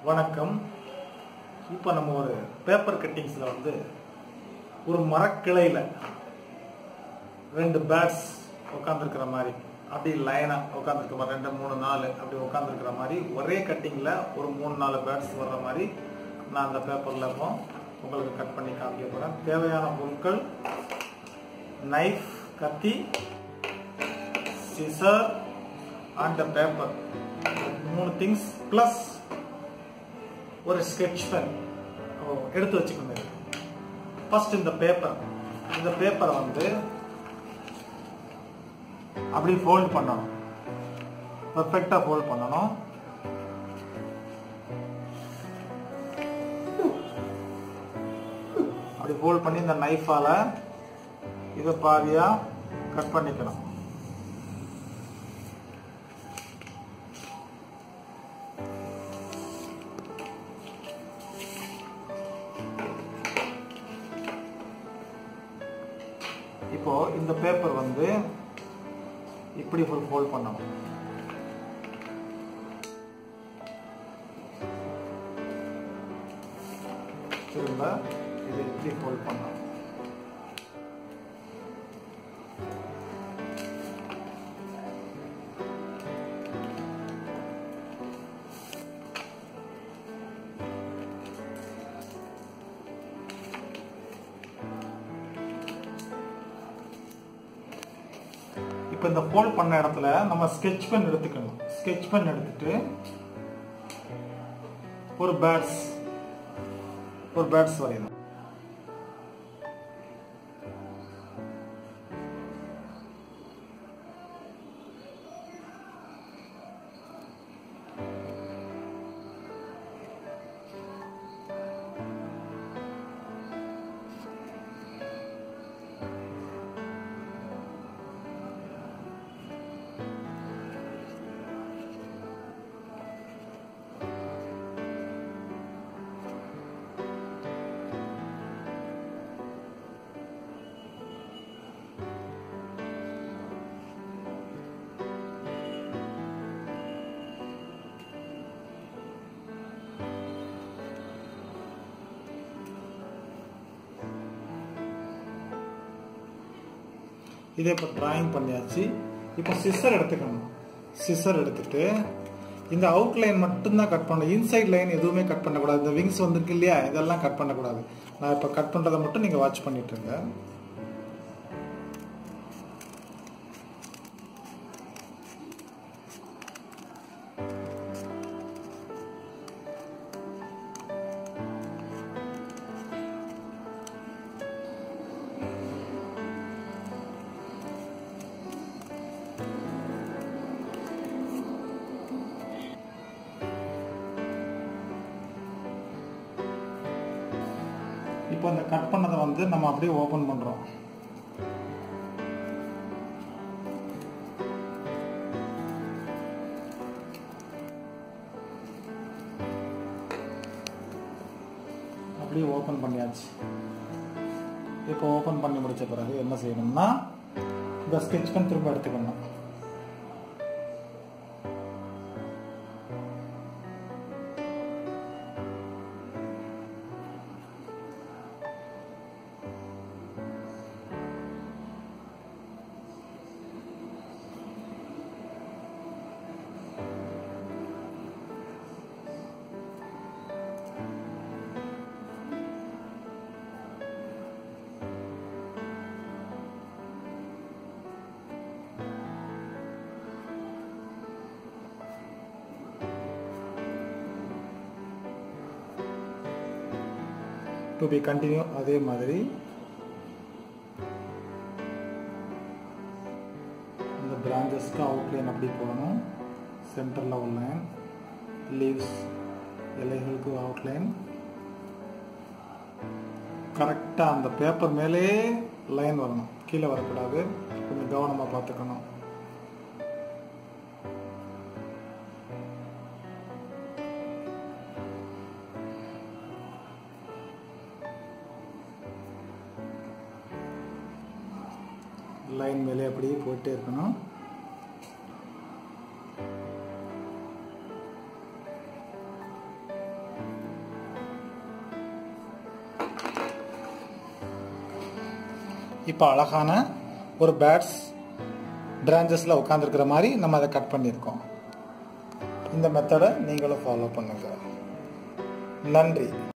வணக்கம் இப்போ நம்ம ஒரு பேப்பர் கட்டிங்ஸில் வந்து ஒரு மரக்கிளையில் ரெண்டு பேர்ட்ஸ் உட்காந்துருக்கிற மாதிரி அப்படி லைனாக உட்காந்துருக்க மாதிரி ரெண்டு மூணு நாலு அப்படி உட்காந்துருக்கிற மாதிரி ஒரே கட்டிங்கில் ஒரு மூணு நாலு பேர்ட்ஸ் வர்ற மாதிரி நான் அந்த பேப்பரில் இப்போ உங்களுக்கு கட் பண்ணி காமிக்க போகிறேன் தேவையான பொருட்கள் நைஃப் கத்தி சிசர் அண்ட் பேப்பர் மூணு திங்ஸ் ப்ளஸ் ஒரு ஸ்கெட்ச் பென் எடுத்து வச்சுக்கோங்க ஃபர்ஸ்ட் இந்த பேப்பர் இந்த பேப்பரை வந்து அப்படி ஃபோல்ட் பண்ணணும் பர்ஃபெக்டாக ஃபோல்ட் பண்ணணும் அப்படி ஃபோல்ட் பண்ணி இந்த நைஃபால இதை பாதியா கட் பண்ணிக்கணும் இப்போ இந்த பேப்பர் வந்து இப்படி ஃபுல் ஃபோல்ட் பண்ணணும் திரும்ப இதை இப்படி ஃபோல்ட் பண்ணணும் இப்போ இந்த ஃபோல்ட் பண்ண இடத்துல நம்ம ஸ்கெட்ச் பென் எடுத்துக்கணும் ஸ்கெட்ச் பென் எடுத்துட்டு ஒரு பேட்ஸ் ஒரு பேட்ஸ் வரையணும் இதே இப்போ டிராயிங் பண்ணியாச்சு இப்போ சிசர் எடுத்துக்கணும் சிசர் எடுத்துட்டு இந்த அவுட்லைன் மட்டும்தான் கட் பண்ணணும் இன்சைட் லைன் எதுவுமே கட் பண்ணக்கூடாது இந்த விங்ஸ் வந்திருக்கு இல்லையா இதெல்லாம் கட் பண்ணக்கூடாது நான் இப்போ கட் பண்ணுறதை மட்டும் நீங்கள் வாட்ச் பண்ணிட்டு இருங்க இப்போ இந்த கட் பண்ணதை வந்து நம்ம அப்படியே ஓபன் பண்றோம் அப்படியே ஓபன் பண்ணியாச்சு இப்போ ஓபன் பண்ணி முடிச்ச பிறகு என்ன செய்யணும்னா இந்த ஸ்கெட்ச் பென் திரும்ப எடுத்துக்கணும் டு பி கண்டினியூ அதே மாதிரி இந்த பிரான்ச்சஸ்க்கு அவுட்லைன் அப்படி போடணும் சென்டரில் உள்ள லீவ்ஸ் இலைகளுக்கு அவுட்லைன் கரெக்டாக அந்த பேப்பர் மேலே லைன் வரணும் கீழே வரக்கூடாது கொஞ்சம் கவனமாக பார்த்துக்கணும் லைன் மேலே அப்படியே போயிட்டே இருக்கணும் இப்போ அழகான ஒரு பேட்ஸ் பிரான்ச்சஸில் உட்காந்துருக்கிற மாதிரி நம்ம அதை கட் பண்ணியிருக்கோம் இந்த மெத்தடை நீங்களும் ஃபாலோ பண்ணுங்கள் நன்றி